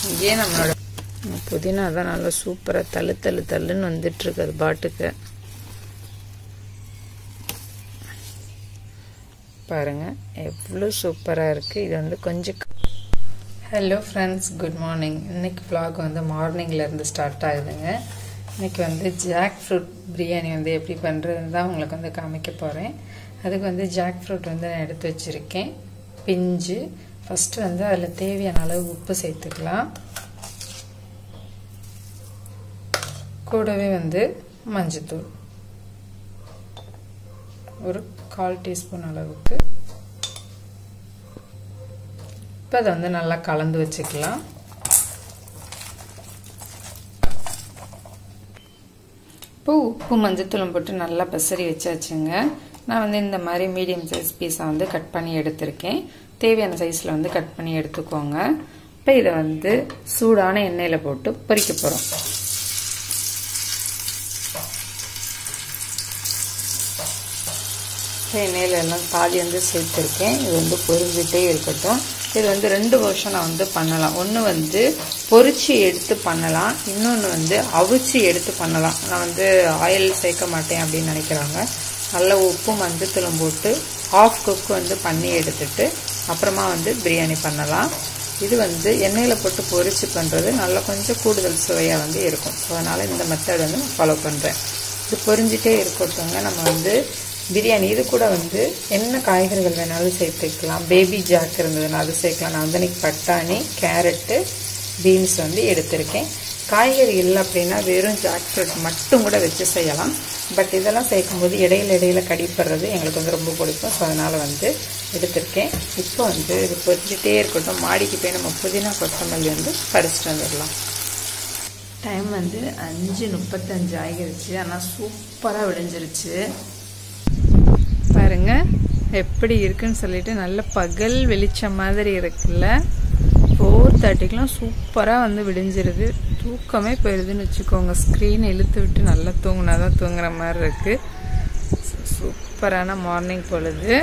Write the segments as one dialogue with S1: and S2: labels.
S1: இங்கேயே நம்மளோட புதினா தான் நல்லா சூப்பராக தள்ளு தள்ளு தள்ளுன்னு வந்துட்டுருக்கு அது பாட்டுக்கு பாருங்க எவ்வளோ சூப்பராக இருக்குது இது வந்து கொஞ்சம் ஹலோ ஃப்ரெண்ட்ஸ் குட் மார்னிங் இன்னைக்கு vlog வந்து மார்னிங்லேருந்து ஸ்டார்ட் ஆகுதுங்க இன்னைக்கு வந்து ஜாக் ஃப்ரூட் பிரியாணி வந்து எப்படி பண்ணுறதுன்னு தான் உங்களுக்கு வந்து காமிக்க போகிறேன் அதுக்கு வந்து ஜாக் ஃப்ரூட் வந்து நான் எடுத்து வச்சுருக்கேன் பிஞ்சு ஃபஸ்ட்டு வந்து அதில் தேவையான அளவு உப்பு சேர்த்துக்கலாம் கூடவே வந்து மஞ்சத்தூள் ஒரு கால் டீஸ்பூன் அளவுக்கு இப்போ அதை வந்து நல்லா கலந்து வச்சுக்கலாம் இப்போ உப்பு மஞ்சத்தூளும் போட்டு நல்லா பெசரி வச்சாச்சுங்க நான் வந்து இந்த மாதிரி மீடியம் சைஸ் பீஸை வந்து கட் பண்ணி எடுத்திருக்கேன் தேவையான சைஸில் வந்து கட் பண்ணி எடுத்துக்கோங்க இப்போ இதை வந்து சூடான எண்ணெயில் போட்டு பொரிக்க போகிறோம் எண்ணெயில் எல்லாம் பாதி வந்து சேர்த்துருக்கேன் இது வந்து பொரிஞ்சிட்டே இருக்கட்டும் இது வந்து ரெண்டு வருஷம் நான் வந்து பண்ணலாம் ஒன்று வந்து பொரிச்சு எடுத்து பண்ணலாம் இன்னொன்று வந்து அவிச்சு எடுத்து பண்ணலாம் நான் வந்து ஆயில் சேர்க்க மாட்டேன் அப்படின்னு நினைக்கிறாங்க நல்ல உப்பு மஞ்சத்தூளும் போட்டு ஆஃப் குக் வந்து பண்ணி எடுத்துட்டு அப்புறமா வந்து பிரியாணி பண்ணலாம் இது வந்து எண்ணெயில் போட்டு பொரிச்சு பண்ணுறது நல்லா கொஞ்சம் கூடுதல் சுவையாக வந்து இருக்கும் ஸோ அதனால் இந்த மெத்தட் வந்து நான் ஃபாலோ பண்ணுறேன் இது பொரிஞ்சிட்டே இருக்கட்டுங்க நம்ம வந்து பிரியாணி இது கூட வந்து என்ன காய்கறிகள் வேணாலும் சேர்த்துக்கலாம் பேபி ஜாக் இருந்ததுன்னா அது சேர்க்கலாம் நான் வந்து இன்னைக்கு பட்டாணி கேரட்டு பீன்ஸ் வந்து எடுத்திருக்கேன் காய்கறி இல்லை அப்படின்னா வெறும் ஜாக் ஃப்ரூட் மட்டும் கூட வச்சு செய்யலாம் பட் இதெல்லாம் சேர்க்கும்போது இடையில இடையில கடிப்படுறது எங்களுக்கு வந்து ரொம்ப பிடிக்கும் ஸோ அதனால் வந்து எடுத்திருக்கேன் இப்போ வந்து இது பொரிச்சிட்டே இருக்கட்டும் மாடிக்கு போய் நம்ம புதினா கொத்தமல்லி வந்து பறிச்சிட்டு வந்துடலாம் டைம் வந்து அஞ்சு முப்பத்தஞ்சு ஆகிருச்சு ஆனால் சூப்பராக விடிஞ்சிருச்சு பாருங்க எப்படி இருக்குன்னு சொல்லிட்டு நல்ல பகல் வெளிச்சம் மாதிரி இருக்குல்ல ஃபோர் தேர்ட்டிக்கெலாம் சூப்பராக வந்து விடிஞ்சிருது தூக்கமே போயிடுதுன்னு வச்சுக்கோங்க ஸ்க்ரீன் இழுத்து விட்டு நல்லா தூங்கினா தான் தூங்குற மாதிரி இருக்கு சூப்பரான மார்னிங் பொழுது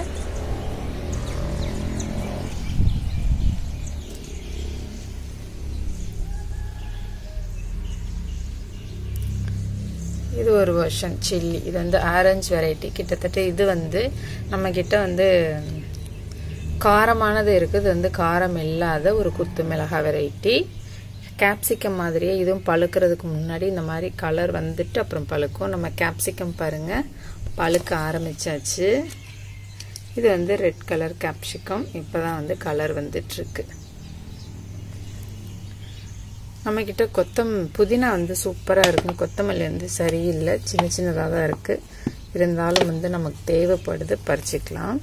S1: இது ஒரு வருஷன் சில்லி இது வந்து ஆரஞ்சு வெரைட்டி கிட்டத்தட்ட இது வந்து நம்ம கிட்ட வந்து காரமானது இருக்குது இது வந்து காரம் இல்லாத ஒரு குத்து மிளகா வெரைட்டி கேப்சிகம் மாதிரியே இதுவும் பழுக்கிறதுக்கு முன்னாடி இந்த மாதிரி கலர் வந்துட்டு அப்புறம் பழுக்கும் நம்ம கேப்சிகம் பாருங்க பழுக்க ஆரம்பிச்சாச்சு இது வந்து ரெட் கலர் கேப்சிகம் இப்போதான் வந்து கலர் வந்துட்டு இருக்கு நம்மக்கிட்ட கொத்தம் புதினா வந்து சூப்பராக இருக்கும் கொத்தமல்லி வந்து சரியில்லை சின்ன சின்னதாக தான் இருக்குது இருந்தாலும் வந்து நமக்கு தேவைப்படுது பறிச்சிக்கலாம்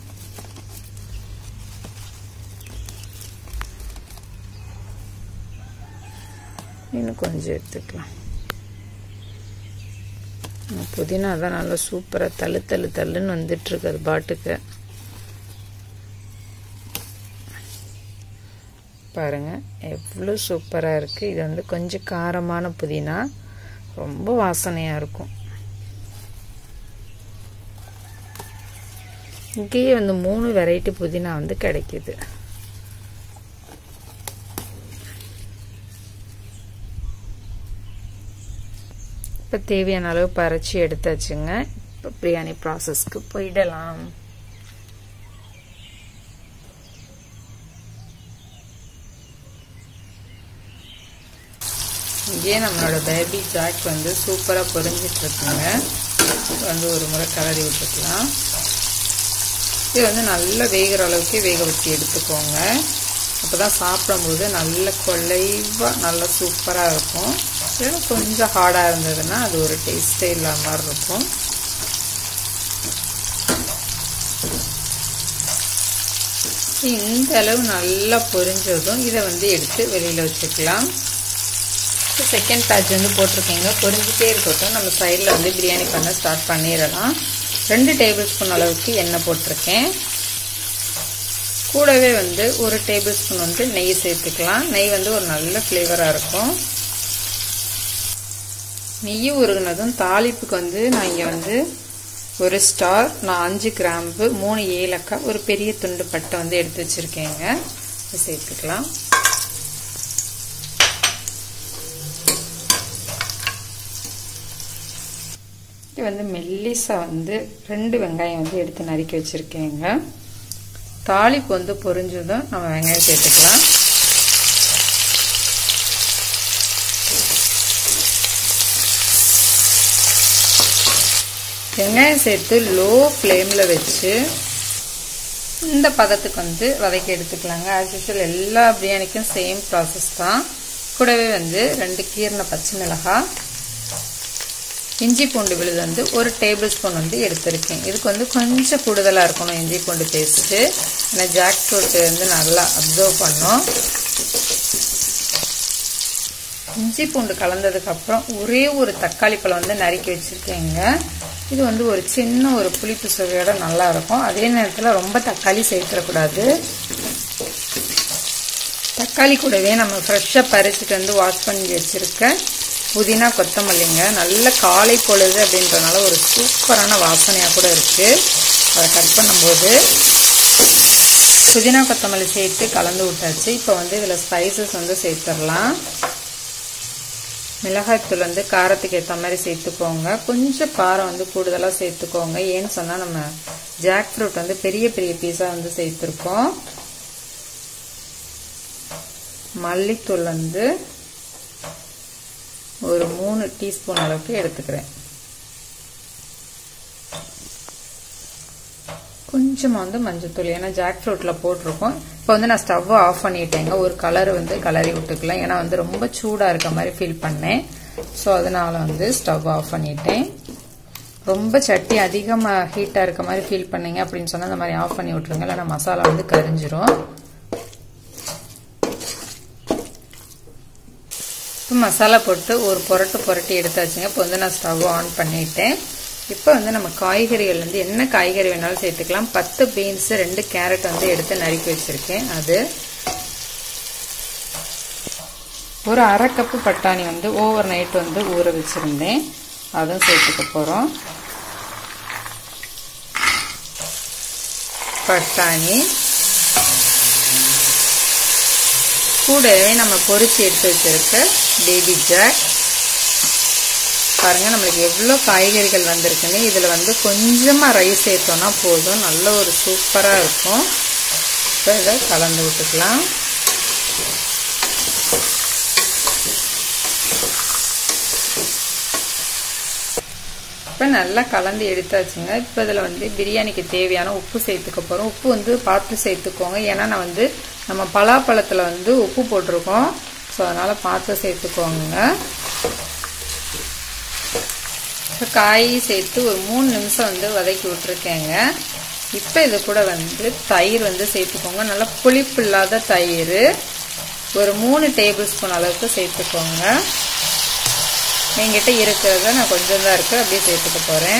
S1: இன்னும் கொஞ்சம் எடுத்துக்கலாம் புதினா தான் நல்லா சூப்பராக தள்ளு தள்ளு தள்ளுன்னு வந்துட்டுருக்கு அது பாட்டுக்கு பாருங்க எவ்வளோ சூப்பராக இருக்குது இது வந்து கொஞ்சம் காரமான புதினா ரொம்ப வாசனையாக இருக்கும் இங்கேயே வந்து மூணு வெரைட்டி புதினா வந்து கிடைக்குது இப்போ தேவையான அளவு பறிச்சு எடுத்தாச்சுங்க இப்போ பிரியாணி ப்ராசஸ்க்கு போயிடலாம் இங்கேயே நம்மளோட பேபி ஜாக் வந்து சூப்பராக பொரிஞ்சிட்டு இருக்குங்க வந்து ஒரு முறை கலரி விட்டுக்கலாம் இது வந்து நல்லா வேகிற அளவுக்கு வேக வச்சு எடுத்துக்கோங்க அப்போ தான் சாப்பிடும்போது நல்ல கொலைவாக நல்லா சூப்பராக இருக்கும் இல்லைன்னா கொஞ்சம் ஹார்டாக இருந்ததுன்னா அது ஒரு டேஸ்ட்டே இல்லாத மாதிரி இருக்கும் இந்த அளவு நல்லா பொரிஞ்சதும் இதை வந்து எடுத்து வெளியில் வச்சுக்கலாம் செகண்ட் பேட்ச் வந்து போட்டிருக்கீங்க பொரிஞ்சிட்டே இருக்கட்டும் நம்ம சைடில் வந்து பிரியாணி பண்ண ஸ்டார்ட் பண்ணிடலாம் ரெண்டு டேபிள் ஸ்பூன் அளவுக்கு எண்ணெய் போட்டிருக்கேன் கூடவே வந்து ஒரு டேபிள் ஸ்பூன் வந்து நெய் சேர்த்துக்கலாம் நெய் வந்து ஒரு நல்ல ஃப்ளேவராக இருக்கும் நெய் உருகுனதும் தாளிப்புக்கு வந்து நான் இங்கே வந்து ஒரு ஸ்டார் நான் அஞ்சு கிராம்பு மூணு ஏலக்காய் ஒரு பெரிய துண்டு பட்டை வந்து எடுத்து வச்சுருக்கேங்க சேர்த்துக்கலாம் வந்து மெல்லிசா வந்து ரெண்டு வெங்காயம் வந்து எடுத்து நறுக்கி வச்சுருக்கேங்க தாளிப்பு வந்து பொரிஞ்சதும் நம்ம வெங்காயம் சேர்த்துக்கலாம் வெங்காயம் சேர்த்து லோ ஃப்ளேமில் வச்சு இந்த பதத்துக்கு வந்து வதக்கி எடுத்துக்கலாங்க ஆஸ் யூஷுவல் எல்லா பிரியாணிக்கும் சேம் ப்ராசஸ் தான் கூடவே வந்து ரெண்டு கீர்ன பச்சை மிளகாய் இஞ்சி பூண்டு விழுது வந்து ஒரு டேபிள் ஸ்பூன் வந்து எடுத்திருக்கேன் இதுக்கு வந்து கொஞ்சம் கூடுதலாக இருக்கணும் இஞ்சி பூண்டு பேஸ்ட்டு ஏன்னா ஜாக் ஃப்ரூட் வந்து நல்லா அப்சர்வ் பண்ணும் இஞ்சி பூண்டு கலந்ததுக்கப்புறம் ஒரே ஒரு தக்காளி பழம் வந்து நறுக்கி வச்சுருக்கேங்க இது வந்து ஒரு சின்ன ஒரு புளிப்பு சுவையோட நல்லா இருக்கும் அதே நேரத்தில் ரொம்ப தக்காளி சேர்த்துடக்கூடாது தக்காளி கூடவே நம்ம ஃப்ரெஷ்ஷாக பறிச்சுட்டு வந்து வாஷ் பண்ணி வச்சுருக்க புதினா கொத்தமல்லிங்க நல்ல காலை பொழுது அப்படின்றனால ஒரு சூப்பரான வாசனையாக கூட இருக்குது அதை கட் பண்ணும்போது புதினா கொத்தமல்லி சேர்த்து கலந்து விட்டாச்சு இப்போ வந்து இதில் ஸ்பைசஸ் வந்து சேர்த்துடலாம் மிளகாய்த்தூள் வந்து காரத்துக்கு ஏற்ற மாதிரி சேர்த்துக்கோங்க கொஞ்சம் காரம் வந்து கூடுதலாக சேர்த்துக்கோங்க ஏன்னு சொன்னால் நம்ம ஜாக் ஃப்ரூட் வந்து பெரிய பெரிய பீஸாக வந்து சேர்த்துருக்கோம் மல்லித்தூள் வந்து ஒரு மூணு டீஸ்பூன் அளவுக்கு எடுத்துக்கிறேன் கொஞ்சமாக வந்து மஞ்சத்தூள் ஏன்னா ஜாக் ஃப்ரூட்டில் போட்டிருக்கோம் இப்போ வந்து நான் ஸ்டவ்வை ஆஃப் பண்ணிட்டேங்க ஒரு கலர் வந்து கலரி விட்டுக்கலாம் ஏன்னா வந்து ரொம்ப சூடாக இருக்க மாதிரி ஃபீல் பண்ணேன் ஸோ அதனால் வந்து ஸ்டவ் ஆஃப் பண்ணிட்டேன் ரொம்ப சட்டி அதிகமாக ஹீட்டாக இருக்க மாதிரி ஃபீல் பண்ணீங்க அப்படின்னு சொன்னால் இந்த மாதிரி ஆஃப் பண்ணி விட்ருங்க இல்லைனா மசாலா வந்து கரிஞ்சிரும் இப்போ மசாலா போட்டு ஒரு புரட்டு புரட்டி எடுத்தாச்சுங்க இப்போ வந்து நான் ஸ்டவ் ஆன் பண்ணிட்டேன் இப்போ வந்து நம்ம காய்கறிகள் வந்து என்ன காய்கறி வேணாலும் சேர்த்துக்கலாம் பத்து பீன்ஸ் ரெண்டு கேரட் வந்து எடுத்து நறுக்கி வச்சுருக்கேன் அது ஒரு அரை கப்பு பட்டாணி வந்து ஓவர் நைட் வந்து ஊற வச்சுருந்தேன் அதுவும் சேர்த்துக்க போகிறோம் பட்டாணி கூடவே நம்ம பொரிச்சு எடுத்து வச்சிருக்க பேபி ஜாக் பாருங்க நம்மளுக்கு எவ்வளோ காய்கறிகள் வந்திருக்குன்னு இதில் வந்து கொஞ்சமாக ரைஸ் சேர்த்தோன்னா போதும் நல்ல ஒரு சூப்பராக இருக்கும் இப்போ இதை கலந்து விட்டுக்கலாம் இப்போ நல்லா கலந்து எடுத்தாச்சுங்க இப்போ இதில் வந்து பிரியாணிக்கு தேவையான உப்பு சேர்த்துக்க போகிறோம் உப்பு வந்து பார்த்து சேர்த்துக்கோங்க ஏன்னா நான் வந்து நம்ம பலாப்பழத்தில் வந்து உப்பு போட்டிருக்கோம் ஸோ அதனால் பார்த்து சேர்த்துக்கோங்க இப்போ காய் சேர்த்து ஒரு மூணு நிமிஷம் வந்து வதக்கி விட்டுருக்கேங்க இப்போ இது கூட வந்து தயிர் வந்து சேர்த்துக்கோங்க நல்லா புளிப்பு இல்லாத தயிர் ஒரு மூணு டேபிள் ஸ்பூன் அளவுக்கு சேர்த்துக்கோங்க என்கிட்ட இருக்கிறத நான் கொஞ்சம் தான் இருக்குது அப்படியே சேர்த்துக்க போகிறேன்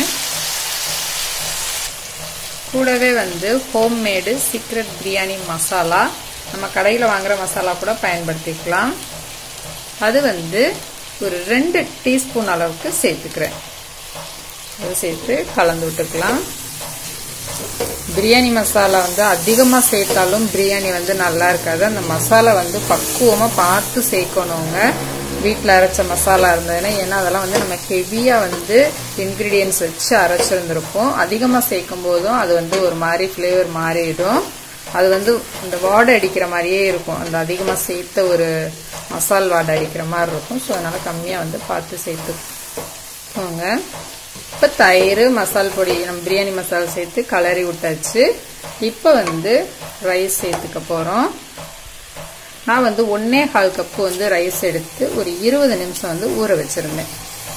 S1: கூடவே வந்து ஹோம்மேடு சீக்ரெட் பிரியாணி மசாலா நம்ம கடையில் வாங்குகிற மசாலா கூட பயன்படுத்திக்கலாம் அது வந்து ஒரு ரெண்டு டீஸ்பூன் அளவுக்கு சேர்த்துக்கிறேன் அது சேர்த்து கலந்து விட்டுக்கலாம் பிரியாணி மசாலா வந்து அதிகமாக சேர்த்தாலும் பிரியாணி வந்து நல்லா இருக்காது அந்த மசாலா வந்து பக்குவமாக பார்த்து சேர்க்கணுங்க வீட்டில் அரைச்ச மசாலா இருந்ததுன்னா ஏன்னா அதெல்லாம் வந்து நம்ம ஹெவியாக வந்து இன்க்ரீடியன்ஸ் வச்சு அரைச்சிருந்துருப்போம் அதிகமாக சேர்க்கும் போதும் அது வந்து ஒரு மாதிரி ஃப்ளேவர் மாறிடும் அது வந்து இந்த வாடை அடிக்கிற மாதிரியே இருக்கும் அந்த அதிகமாக சேர்த்த ஒரு மசால் வாடை அடிக்கிற மாதிரி இருக்கும் ஸோ அதனால் கம்மியாக வந்து பார்த்து சேர்த்துக்கோங்க இப்போ தயிர் மசால் பொடி நம்ம பிரியாணி மசாலா சேர்த்து கலரி விட்டாச்சு இப்போ வந்து ரைஸ் சேர்த்துக்க போகிறோம் நான் வந்து ஒன்னே கால் கப்பு வந்து ரைஸ் எடுத்து ஒரு இருபது நிமிஷம் வந்து ஊற வச்சுருந்தேன்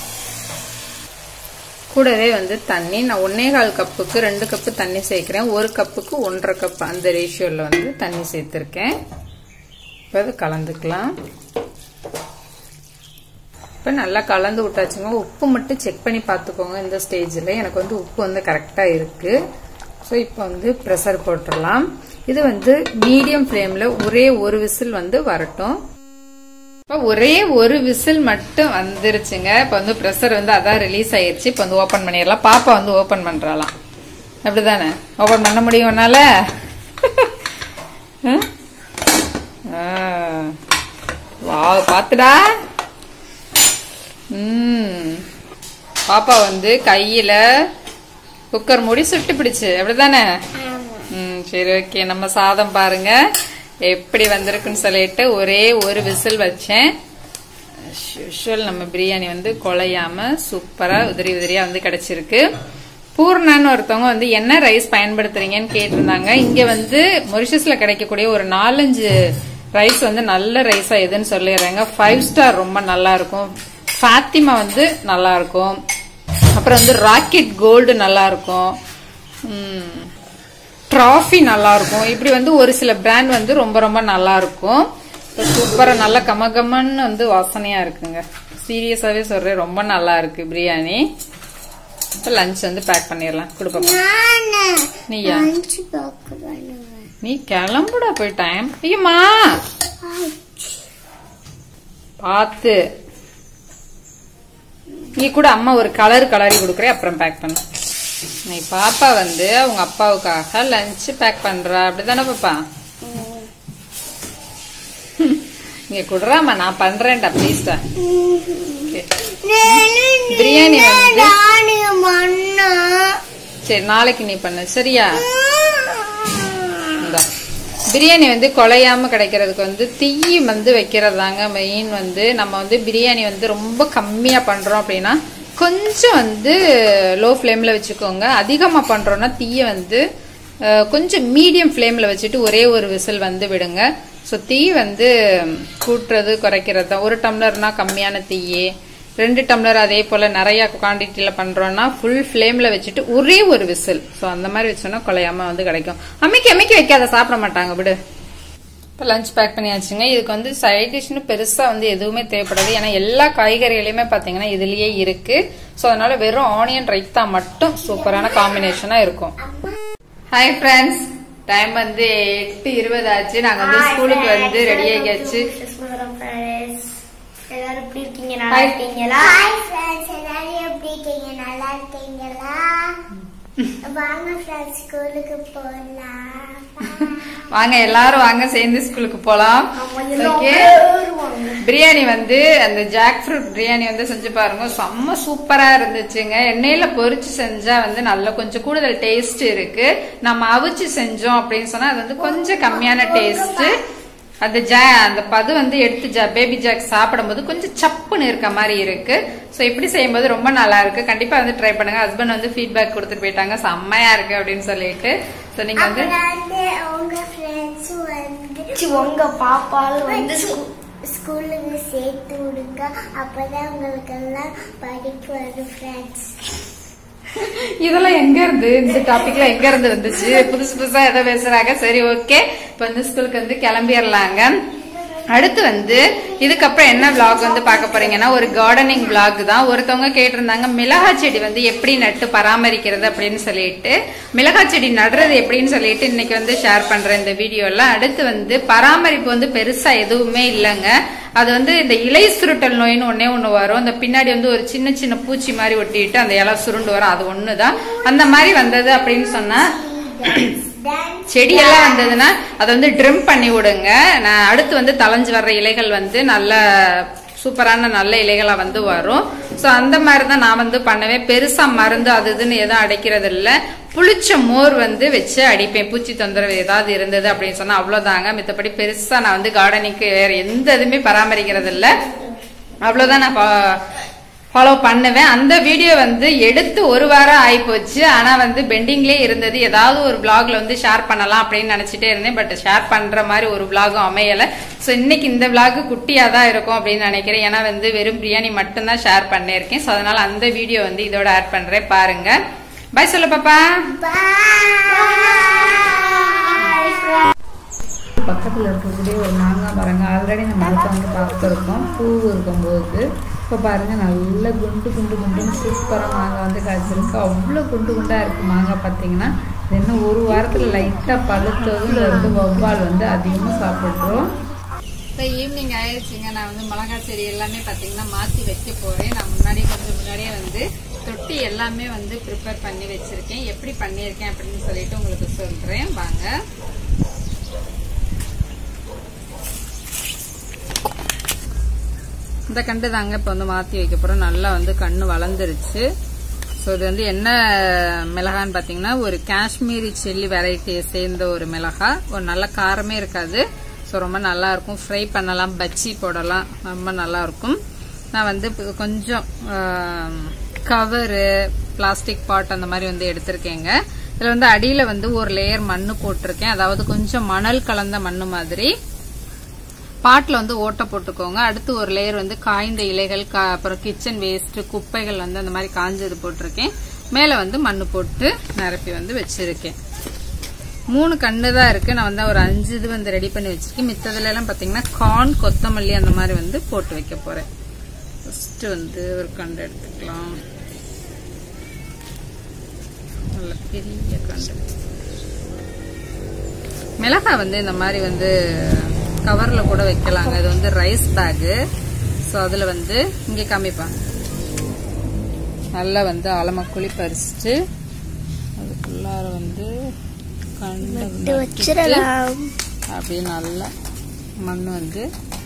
S1: கூடவே வந்து தண்ணி நான் ஒன்னே கால் கப்புக்கு ரெண்டு கப்பு தண்ணி சேர்க்குறேன் ஒரு கப்புக்கு ஒன்றரை கப் அந்த ரேஷியோவில் வந்து தண்ணி சேர்த்துருக்கேன் இப்போ அது கலந்துக்கலாம் இப்போ நல்லா கலந்து விட்டாச்சுங்க உப்பு மட்டும் செக் பண்ணி பார்த்துக்கோங்க இந்த ஸ்டேஜில் எனக்கு வந்து உப்பு வந்து கரெக்டாக இருக்குது ஸோ இப்போ வந்து ப்ரெஷர் போட்டுடலாம் இது வந்து மீடியம் ஃப்ளேமில் ஒரே ஒரு விசில் வந்து வரட்டும் இப்போ ஒரே ஒரு விசில் மட்டும் வந்துருச்சுங்க இப்போ வந்து ப்ரெஷர் வந்து அதான் ரிலீஸ் ஆயிருச்சு இப்போ வந்து ஓப்பன் பண்ணிடலாம் பாப்பா வந்து ஓப்பன் பண்ணுறாலாம் அப்படிதானே ஓப்பன் பண்ண முடியும் உன்னால வா பார்த்துடா ம் பாப்பா வந்து கையில குக்கர் மூடி சுட்டு பிடிச்சு அப்படிதானே ம் சரி ஓகே நம்ம சாதம் பாருங்க எப்படி வந்திருக்குன்னு சொல்லிட்டு ஒரே ஒரு விசில் வச்சேன் யூஷுவல் நம்ம பிரியாணி வந்து குழையாம சூப்பரா உதிரி உதிரியா வந்து கிடைச்சிருக்கு பூர்ணான்னு ஒருத்தவங்க வந்து என்ன ரைஸ் பயன்படுத்துறீங்கன்னு கேட்டிருந்தாங்க இங்க வந்து மொரிஷஸ்ல கிடைக்கக்கூடிய ஒரு நாலஞ்சு ரைஸ் வந்து நல்ல ரைஸா எதுன்னு சொல்லிடுறாங்க ஃபைவ் ஸ்டார் ரொம்ப நல்லா இருக்கும் ஃபாத்திமா வந்து நல்லா இருக்கும் அப்புறம் வந்து ராக்கெட் கோல்டு நல்லா இருக்கும் ட்ராஃபி நல்லா இருக்கும் இப்படி வந்து ஒரு சில பிராண்ட் வந்து ரொம்ப ரொம்ப நல்லா இருக்கும் சூப்பரா நல்ல கமகமன்னு வந்து வாசனையா இருக்குங்க சீரியஸாவே சொல்றேன் ரொம்ப நல்லா இருக்கு பிரியாணி இப்போ லஞ்ச் வந்து பேக் பண்ணிடலாம் கொடுப்போம்
S2: நானு
S1: நீயா
S2: லஞ்ச் பேக் பண்ணுவேன்
S1: நீ கிளம்புடா போய் டைம் ஐயம்மா பார்த்து நீ கூட அம்மா ஒரு கலர் கலரி கொடுக்குறேன் அப்புறம் பேக் பண்ணு நீ பாப்பா வந்து அவங்க அப்பாவுக்காக லஞ்ச் பேக் பண்றா அப்படிதானே பாப்பா இங்க குடுறாமா நான் பண்றேன்டா ப்ளீஸ்டா பிரியாணி வந்து
S2: நானு மண்ணா
S1: சரி நாளைக்கு நீ பண்ணு சரியா இந்தா. பிரியாணி வந்து குலையாம கிடைக்கிறதுக்கு வந்து தீ வந்து வைக்கிறதாங்க மெயின் வந்து நம்ம வந்து பிரியாணி வந்து ரொம்ப கம்மியா பண்றோம் அப்படின்னா கொஞ்சம் வந்து லோ ஃப்ளேம்ல வச்சுக்கோங்க அதிகமா பண்றோம்னா தீயை வந்து அஹ், கொஞ்சம் மீடியம் ஃப்ளேம்ல வச்சுட்டு ஒரே ஒரு விசில் வந்து விடுங்க ஸோ தீ வந்து கூட்டுறது குறைக்கிறது தான் ஒரு டம்ளர்னா கம்மியான தீயே ரெண்டு டம்ளர் அதே போல நிறைய குவான்டிட்டியில பண்றோம்னா ஃபுல் ஃப்ளேம்ல வச்சுட்டு ஒரே ஒரு விசில் ஸோ அந்த மாதிரி வச்சோம்னா குலையாம வந்து கிடைக்கும் அம்மிக்கு அம்மிக்கு வைக்காத சாப்பிட மாட்டாங்க விடு இப்போ லஞ்ச் பேக் பண்ணியாச்சுங்க இதுக்கு வந்து சைட் டிஷ்னு பெருசா வந்து எதுவுமே தேவைப்படாது ஏன்னா எல்லா காய்கறிகளையுமே பாத்தீங்கன்னா இதுலயே இருக்கு ஸோ அதனால வெறும் ஆனியன் ரைத்தா மட்டும் சூப்பரான காம்பினேஷனா இருக்கும் ஹாய் ஃப்ரெண்ட்ஸ் டைம் வந்து எட்டு இருபது ஆச்சு நாங்க வந்து ஸ்கூலுக்கு வந்து ரெடி ஆகியாச்சு
S2: எல்லாரும் எப்படி இருக்கீங்க நல்லா
S1: Hi.
S2: இருக்கீங்களா ஹாய் ஃப்ரெண்ட்ஸ் எல்லாரும் எப்படி இருக்கீங்க நல்லா இருக்கீங்களா வாங்க ஃப்ரெண்ட்ஸ் ஸ்கூலுக்கு போலாம்
S1: வாங்க எல்லாரும் வாங்க சேர்ந்து ஸ்கூலுக்கு போலாம் ஓகே பிரியாணி வந்து அந்த ஜாக் ஃப்ரூட் பிரியாணி வந்து செஞ்சு பாருங்க செம்ம சூப்பரா இருந்துச்சுங்க எண்ணெயில பொரிச்சு செஞ்சா வந்து நல்ல கொஞ்சம் கூடுதல் டேஸ்ட் இருக்கு நம்ம அவிச்சு செஞ்சோம் அப்படின்னு சொன்னா அது வந்து கொஞ்சம் கம்மியான டேஸ்ட் அந்த ஜா அந்த பது வந்து எடுத்து ஜா பேபி ஜாக் சாப்பிடும்போது கொஞ்சம் சப்புன்னு இருக்க மாதிரி இருக்கு ஸோ இப்படி செய்யும்போது ரொம்ப நல்லா இருக்கு கண்டிப்பா வந்து ட்ரை பண்ணுங்க ஹஸ்பண்ட் வந்து ஃபீட்பேக் கொடுத்துட்டு போயிட்டாங்க செம்மையா இருக்கு அப்படின்னு சொல்லிட்டு ஸோ நீங்க வந்து
S2: அப்புறம் வந்து உங்க ஃப்ரெண்ட்ஸ் வந்து உங்க பாப்பாலும் வந்து ஸ்கூலுக்கு சேர்த்து விடுங்க அப்பதான் உங்களுக்கு எல்லாம் படிக்க வரும் ஃப்ரெண்ட்ஸ்
S1: இதெல்லாம் எங்க இருந்து இந்த டாபிக்ல எங்க இருந்து வந்துச்சு புதுசு புதுசா எதை பேசுறாங்க சரி ஓகே இப்ப வந்து ஸ்கூலுக்கு வந்து கிளம்பிடலாங்க அடுத்து வந்து இதுக்கப்புறம் என்ன vlog வந்து பார்க்க போறீங்கன்னா ஒரு கார்டனிங் vlog தான் ஒருத்தவங்க கேட்டிருந்தாங்க மிளகா செடி வந்து எப்படி நட்டு பராமரிக்கிறது அப்படின்னு சொல்லிட்டு மிளகா செடி நடுறது எப்படின்னு சொல்லிட்டு இன்னைக்கு வந்து ஷேர் பண்றேன் இந்த வீடியோல அடுத்து வந்து பராமரிப்பு வந்து பெருசா எதுவுமே இல்லைங்க அது வந்து இந்த இலை சுருட்டல் நோயின்னு ஒன்னே ஒண்ணு வரும் அந்த பின்னாடி வந்து ஒரு சின்ன சின்ன பூச்சி மாதிரி ஒட்டிட்டு அந்த இலை சுருண்டு வரும் அது ஒண்ணுதான் அந்த மாதிரி வந்தது அப்படின்னு சொன்னா செடியெல்லாம் வந்ததுன்னா அதை வந்து ட்ரிம் பண்ணி விடுங்க நான் அடுத்து வந்து தளைஞ்சு வர்ற இலைகள் வந்து நல்ல சூப்பரான நல்ல இலைகளா வந்து வரும் ஸோ அந்த மாதிரி தான் நான் வந்து பண்ணுவேன் பெருசா மருந்து அது இதுன்னு எதுவும் அடைக்கிறது இல்ல புளிச்ச மோர் வந்து வச்சு அடிப்பேன் பூச்சி தொந்தரவு ஏதாவது இருந்தது அப்படின்னு சொன்னா அவ்வளவுதாங்க மித்தபடி பெருசா நான் வந்து கார்டனிங்க்கு வேற எந்த இதுவுமே பராமரிக்கிறது இல்ல அவ்வளவுதான் நான் ஃபாலோ பண்ணுவேன் அந்த வீடியோ வந்து எடுத்து ஒரு வாரம் ஆயிப்போச்சு ஆனா வந்து பெண்டிங்லேயே இருந்தது ஏதாவது ஒரு பிளாக்ல வந்து ஷேர் பண்ணலாம் அப்படின்னு நினைச்சிட்டே இருந்தேன் பட் ஷேர் பண்ற மாதிரி ஒரு பிளாகும் அமையல ஸோ இன்னைக்கு இந்த பிளாக் குட்டியா தான் இருக்கும் அப்படின்னு நினைக்கிறேன் ஏன்னா வந்து வெறும் பிரியாணி மட்டும்தான் ஷேர் பண்ணியிருக்கேன் ஸோ அதனால அந்த வீடியோ வந்து இதோட ஆட் பண்றேன் பாருங்க பாய் சொல்லு பாப்பா பக்கத்தில் இருக்கக்கூடிய ஒரு மாங்காய் மரங்க ஆல்ரெடி நம்ம மரத்தை வந்து பார்த்துருக்கோம் பூ இருக்கும்போது இப்போ பாருங்க நல்ல குண்டு குண்டு குண்டுன்னு சூப்பராக மாங்காய் வந்து காய்ச்சிருக்கு அவ்வளோ குண்டு குண்டாக இருக்குது மாங்காய் பார்த்தீங்கன்னா இது இன்னும் ஒரு வாரத்தில் லைட்டாக பழுத்ததும் இந்த வந்து வவ்வால் வந்து அதிகமாக சாப்பிட்றோம் இப்போ ஈவினிங் ஆயிடுச்சுங்க நான் வந்து மிளகாய் செடி எல்லாமே பார்த்தீங்கன்னா மாற்றி வைக்க போகிறேன் நான் முன்னாடி கொஞ்சம் முன்னாடியே வந்து தொட்டி எல்லாமே வந்து ப்ரிப்பேர் பண்ணி வச்சிருக்கேன் எப்படி பண்ணியிருக்கேன் அப்படின்னு சொல்லிட்டு உங்களுக்கு சொல்கிறேன் வாங்க இந்த இந்த கண்டு தாங்க இப்போ வந்து மாற்றி வைக்க போகிறோம் நல்லா வந்து கண்ணு வளர்ந்துருச்சு ஸோ இது வந்து என்ன மிளகான்னு பார்த்தீங்கன்னா ஒரு காஷ்மீரி சில்லி வெரைட்டியை சேர்ந்த ஒரு மிளகா ஒரு நல்ல காரமே இருக்காது ஸோ ரொம்ப நல்லா இருக்கும் ஃப்ரை பண்ணலாம் பஜ்ஜி போடலாம் ரொம்ப நல்லா இருக்கும் நான் வந்து இப்ப கொஞ்சம் கவரு பிளாஸ்டிக் பாட் அந்த மாதிரி வந்து எடுத்திருக்கேங்க இதில் வந்து அடியில் வந்து ஒரு லேயர் மண்ணு போட்டிருக்கேன் அதாவது கொஞ்சம் மணல் கலந்த மண்ணு மாதிரி பாட்டில் வந்து ஓட்டை போட்டுக்கோங்க அடுத்து ஒரு லேயர் வந்து காய்ந்த இலைகள் கா- அப்புறம் கிச்சன் வேஸ்ட் குப்பைகள் வந்து அந்த மாதிரி காஞ்சது போட்டிருக்கேன் மேலே வந்து மண்ணு போட்டு நிரப்பி வந்து வச்சிருக்கேன் மூணு கண்டு தான் இருக்கு நான் வந்து ஒரு அஞ்சு இது வந்து ரெடி பண்ணி வச்சிருக்கேன் மித்ததுல எல்லாம் பாத்தீங்கன்னா கார்ன் கொத்தமல்லி அந்த மாதிரி வந்து போட்டு வைக்க போறேன் ஃபர்ஸ்ட் வந்து ஒரு கண்டு எடுத்துக்கலாம் நல்ல பெரிய கண்டு மிளகாய் வந்து இந்த மாதிரி வந்து கவர்ல கூட வைக்கலாங்க இது வந்து ரைஸ் பேக்கு ஸோ அதுல வந்து இங்கே காமிப்பாங்க நல்லா வந்து ஆலமக்குழி பறிச்சுட்டு அதுக்குள்ளார வந்து கண்டை
S2: இது வச்சிடலாம்
S1: அப்படியே நல்லா மண் வந்து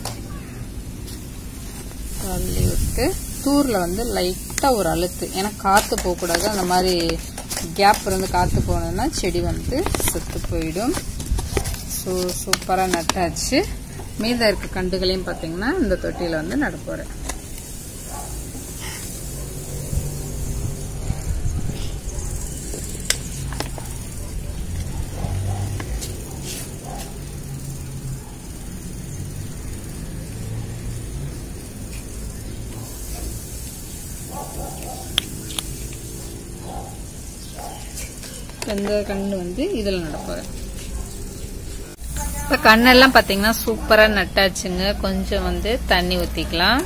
S1: தள்ளி விட்டு தூர்ல வந்து லைட்டா ஒரு அழுத்து ஏன்னா காத்து போகக்கூடாது அந்த மாதிரி கேப் இருந்து காத்து போனதுன்னா செடி வந்து செத்து போயிடும் ஸோ சூப்பராக நட்டாச்சு மீதம் இருக்க கண்டுகளையும் பார்த்தீங்கன்னா இந்த தொட்டியில் வந்து நட போகிறேன் இந்த கண்ணு வந்து இதில் நட போகிறேன் இப்போ கண்ணெல்லாம் பார்த்தீங்கன்னா சூப்பராக நட்டாச்சுங்க கொஞ்சம் வந்து தண்ணி ஊற்றிக்கலாம்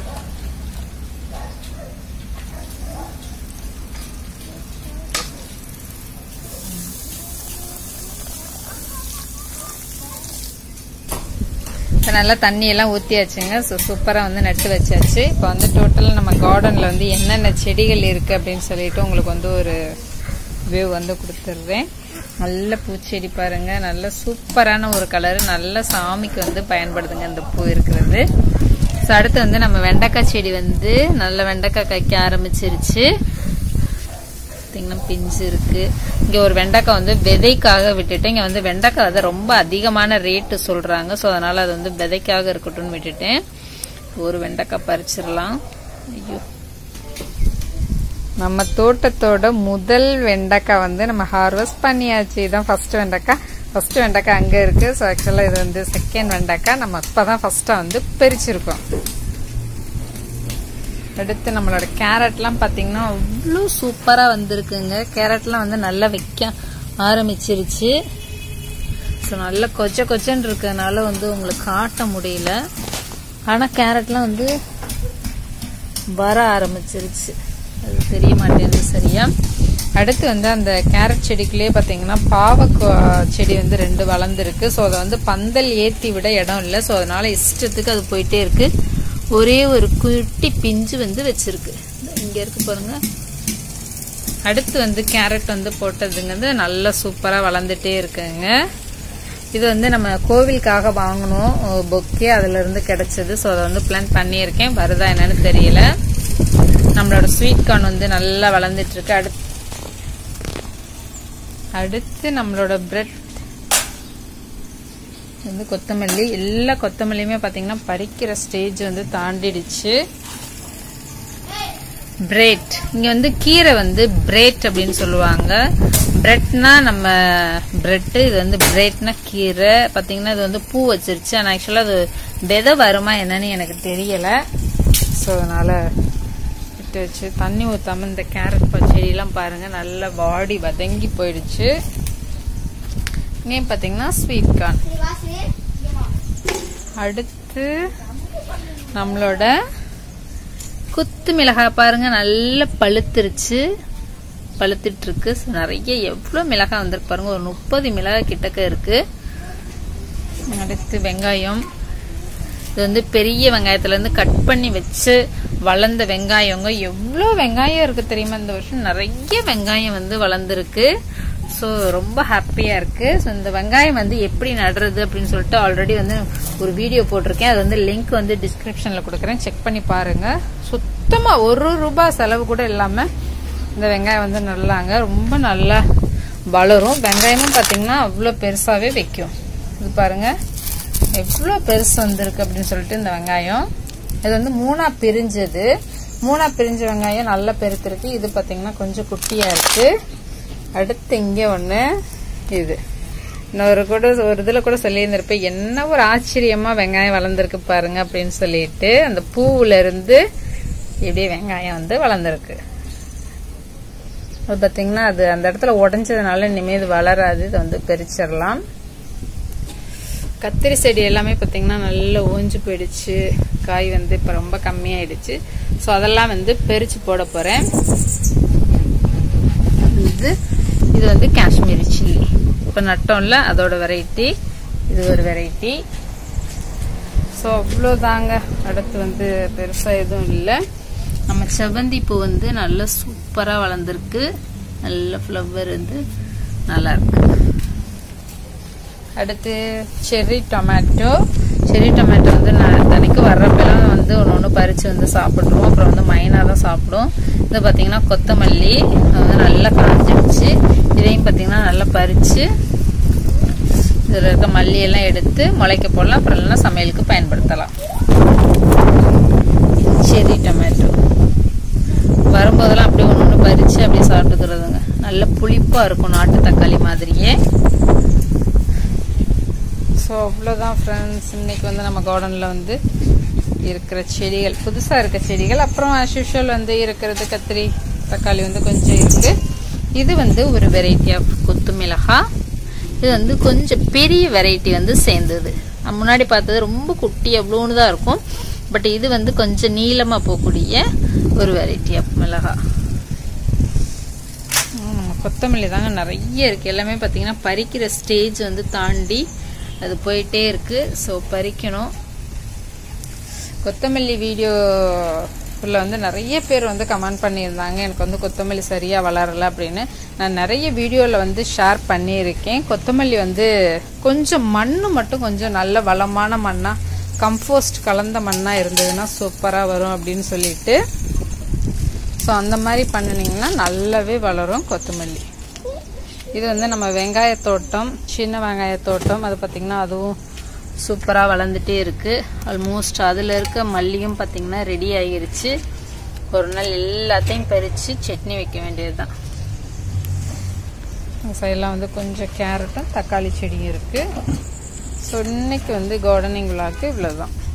S1: இப்போ நல்லா தண்ணி எல்லாம் ஊற்றியாச்சுங்க ஸோ சூப்பராக வந்து நட்டு வச்சாச்சு இப்போ வந்து டோட்டலாக நம்ம கார்டனில் வந்து என்னென்ன செடிகள் இருக்குது அப்படின்னு சொல்லிட்டு உங்களுக்கு வந்து ஒரு வியூ வந்து கொடுத்துட்றேன் நல்ல பூச்செடி பாருங்க நல்ல சூப்பரான ஒரு கலர் நல்ல சாமிக்கு வந்து பயன்படுதுங்க இந்த பூ இருக்கிறது ஸோ அடுத்து வந்து நம்ம வெண்டைக்காய் செடி வந்து நல்ல வெண்டைக்காய் காய்க்க ஆரம்பிச்சிருச்சு பார்த்தீங்கன்னா பிஞ்சு இருக்கு இங்க ஒரு வெண்டைக்காய் வந்து விதைக்காக விட்டுட்டேன் இங்க வந்து வெண்டைக்காய் வந்து ரொம்ப அதிகமான ரேட்டு சொல்றாங்க ஸோ அதனால அது வந்து விதைக்காக இருக்கட்டும்னு விட்டுட்டேன் ஒரு வெண்டைக்காய் பறிச்சிடலாம் ஐயோ நம்ம தோட்டத்தோட முதல் வெண்டைக்காய் வந்து நம்ம ஹார்வெஸ்ட் பண்ணியாச்சு இதான் ஃபர்ஸ்ட் வெண்டைக்காய் ஃபர்ஸ்ட் வெண்டைக்காய் அங்கே இருக்கு ஸோ ஆக்சுவலாக இது வந்து செகண்ட் வெண்டைக்காய் நம்ம இப்போதான் ஃபர்ஸ்ட்டாக வந்து பிரிச்சிருக்கோம் அடுத்து நம்மளோட கேரட்லாம் பார்த்தீங்கன்னா அவ்வளோ சூப்பராக வந்திருக்குங்க கேரட்லாம் வந்து நல்லா வைக்க ஆரம்பிச்சிருச்சு ஸோ நல்லா கொச்ச கொச்சன்னு இருக்கிறதுனால வந்து உங்களுக்கு காட்ட முடியல ஆனால் கேரட்லாம் வந்து வர ஆரம்பிச்சிருச்சு அது தெரிய மாட்டேங்குது சரியா அடுத்து வந்து அந்த கேரட் செடிக்குள்ளேயே பார்த்தீங்கன்னா பாவக்காய் செடி வந்து ரெண்டு வளர்ந்துருக்கு ஸோ அதை வந்து பந்தல் ஏற்றி விட இடம் இல்லை ஸோ அதனால இஷ்டத்துக்கு அது போயிட்டே இருக்கு ஒரே ஒரு குட்டி பிஞ்சு வந்து வச்சிருக்கு இங்க இருக்கு பாருங்க அடுத்து வந்து கேரட் வந்து போட்டதுங்க வந்து நல்லா சூப்பராக வளர்ந்துட்டே இருக்குங்க இது வந்து நம்ம கோவிலுக்காக வாங்கினோம் பொக்கே அதுல இருந்து கிடைச்சது ஸோ அதை வந்து பிளான் பண்ணியிருக்கேன் வருதா என்னன்னு தெரியல நம்மளோட ஸ்வீட் கார்ன் வந்து நல்லா வளர்ந்துட்டு இருக்கு அடுத்து அடுத்து நம்மளோட பிரெட் வந்து கொத்தமல்லி எல்லா கொத்தமல்லியுமே பாத்தீங்கன்னா பறிக்கிற ஸ்டேஜ் வந்து தாண்டிடுச்சு பிரெட் இங்க வந்து கீரை வந்து பிரெட் அப்படின்னு சொல்லுவாங்க பிரெட்னா நம்ம பிரெட் இது வந்து பிரெட்னா கீரை பாத்தீங்கன்னா இது வந்து பூ வச்சிருச்சு ஆனா ஆக்சுவலா அது விதை வருமா என்னன்னு எனக்கு தெரியல ஸோ அதனால விட்டு வச்சு தண்ணி ஊத்தாம இந்த கேரட் பச்சடியெல்லாம் பாருங்க நல்லா பாடி வதங்கி போயிடுச்சு இங்கே பாத்தீங்கன்னா ஸ்வீட் கார்ன் அடுத்து நம்மளோட குத்து மிளகாய் பாருங்க நல்லா பழுத்துருச்சு பழுத்துட்டு இருக்கு So, நிறைய எவ்வளவு மிளகாய் வந்திருக்கு பாருங்க ஒரு முப்பது மிளகாய் கிட்டக்க இருக்கு அடுத்து வெங்காயம் இது வந்து பெரிய வெங்காயத்துல இருந்து கட் பண்ணி வச்சு வளர்ந்த வெங்காயங்க எவ்வளோ வெங்காயம் இருக்கு தெரியுமா இந்த வருஷம் நிறைய வெங்காயம் வந்து வளர்ந்துருக்கு ஸோ ரொம்ப ஹாப்பியாக இருக்குது ஸோ இந்த வெங்காயம் வந்து எப்படி நடுறது அப்படின்னு சொல்லிட்டு ஆல்ரெடி வந்து ஒரு வீடியோ போட்டிருக்கேன் அது வந்து லிங்க் வந்து டிஸ்கிரிப்ஷனில் கொடுக்குறேன் செக் பண்ணி பாருங்கள் சுத்தமாக ஒரு ரூபாய் செலவு கூட இல்லாமல் இந்த வெங்காயம் வந்து நல்லாங்க ரொம்ப நல்லா வளரும் வெங்காயமும் பார்த்தீங்கன்னா அவ்வளோ பெருசாகவே வைக்கும் இது பாருங்கள் எவ்வளோ பெருசு வந்திருக்கு அப்படின்னு சொல்லிட்டு இந்த வெங்காயம் இது வந்து மூணா பிரிஞ்சது மூணா பிரிஞ்ச வெங்காயம் நல்லா பெருத்திருக்கு இது பார்த்தீங்கன்னா கொஞ்சம் குட்டியாக இருக்கு அடுத்து இங்கே ஒன்று இது இன்னொரு கூட ஒரு இதில் கூட சொல்லியிருந்திருப்பேன் என்ன ஒரு ஆச்சரியமா வெங்காயம் வளர்ந்துருக்கு பாருங்க அப்படின்னு சொல்லிட்டு அந்த பூவுல இருந்து இப்படியே வெங்காயம் வந்து வளர்ந்துருக்கு அது பார்த்தீங்கன்னா அது அந்த இடத்துல உடஞ்சதுனால இனிமேல் இது வளராது இதை வந்து பறிச்சிடலாம் கத்திரி செடி எல்லாமே பார்த்தீங்கன்னா நல்லா ஓஞ்சு போயிடுச்சு காய் வந்து இப்போ ரொம்ப கம்மியாயிடுச்சு ஸோ அதெல்லாம் வந்து பெரிச்சு போட போகிறேன் இது இது வந்து காஷ்மீரி சில்லி இப்போ நட்டோம்ல அதோட வெரைட்டி இது ஒரு வெரைட்டி ஸோ அவ்வளோதாங்க அடுத்து வந்து பெருசாக எதுவும் இல்லை நம்ம செவந்தி பூ வந்து நல்லா சூப்பராக வளர்ந்துருக்கு நல்ல ஃப்ளவர் வந்து நல்லா இருக்கு அடுத்து செர்ரி டொமேட்டோ செர்ரி டொமேட்டோ வந்து நான் தனிக்கு வர்றப்பெல்லாம் வந்து ஒன்று ஒன்று பறித்து வந்து சாப்பிட்ருவோம் அப்புறம் வந்து மைனா தான் சாப்பிடும் இது பார்த்தீங்கன்னா கொத்தமல்லி அது வந்து நல்லா காஞ்சிடுச்சு இதையும் பார்த்தீங்கன்னா நல்லா பறித்து இதில் இருக்க மல்லியெல்லாம் எடுத்து முளைக்க போடலாம் அப்புறம் இல்லைன்னா சமையலுக்கு பயன்படுத்தலாம் செர்ரி டொமேட்டோ வரும்போதெல்லாம் அப்படியே ஒன்று ஒன்று பறித்து அப்படியே சாப்பிட்டுக்கிறதுங்க நல்ல புளிப்பாக இருக்கும் நாட்டு தக்காளி மாதிரியே ஸோ அவ்வளோதான் ஃப்ரெண்ட்ஸ் இன்னைக்கு வந்து நம்ம கார்டனில் வந்து இருக்கிற செடிகள் புதுசாக இருக்க செடிகள் அப்புறம் ஆஸ் யூஷுவல் வந்து இருக்கிறது கத்திரி தக்காளி வந்து கொஞ்சம் இருக்கு இது வந்து ஒரு வெரைட்டி ஆஃப் கொத்து மிளகா இது வந்து கொஞ்சம் பெரிய வெரைட்டி வந்து சேர்ந்தது நான் முன்னாடி பார்த்தது ரொம்ப குட்டி எவ்வளோன்னு தான் இருக்கும் பட் இது வந்து கொஞ்சம் நீளமாக போகக்கூடிய ஒரு வெரைட்டி ஆஃப் மிளகா ம், கொத்தமல்லி தாங்க நிறைய இருக்குது எல்லாமே பார்த்தீங்கன்னா பறிக்கிற ஸ்டேஜ் வந்து தாண்டி அது போயிட்டே இருக்கு ஸோ பறிக்கணும் கொத்தமல்லி வீடியோ உள்ள வந்து நிறைய பேர் வந்து கமெண்ட் பண்ணியிருந்தாங்க எனக்கு வந்து கொத்தமல்லி சரியாக வளரல அப்படின்னு நான் நிறைய வீடியோவில் வந்து ஷேர் பண்ணியிருக்கேன் கொத்தமல்லி வந்து கொஞ்சம் மண் மட்டும் கொஞ்சம் நல்ல வளமான மண்ணாக கம்போஸ்ட் கலந்த மண்ணாக இருந்ததுன்னா சூப்பராக வரும் அப்படின்னு சொல்லிட்டு ஸோ அந்த மாதிரி பண்ணினீங்கன்னா நல்லாவே வளரும் கொத்தமல்லி இது வந்து நம்ம வெங்காய தோட்டம் சின்ன வெங்காய தோட்டம் அது பார்த்திங்கன்னா அதுவும் சூப்பராக வளர்ந்துட்டே இருக்குது ஆல்மோஸ்ட் அதில் இருக்க மல்லியும் பார்த்திங்கன்னா ரெடி ஆகிருச்சு ஒரு நாள் எல்லாத்தையும் பறித்து சட்னி வைக்க வேண்டியது தான் சைடெலாம் வந்து கொஞ்சம் கேரட்டும் தக்காளி செடியும் இருக்குது ஸோ இன்னைக்கு வந்து கார்டனிங் விழாக்கு இவ்வளோதான்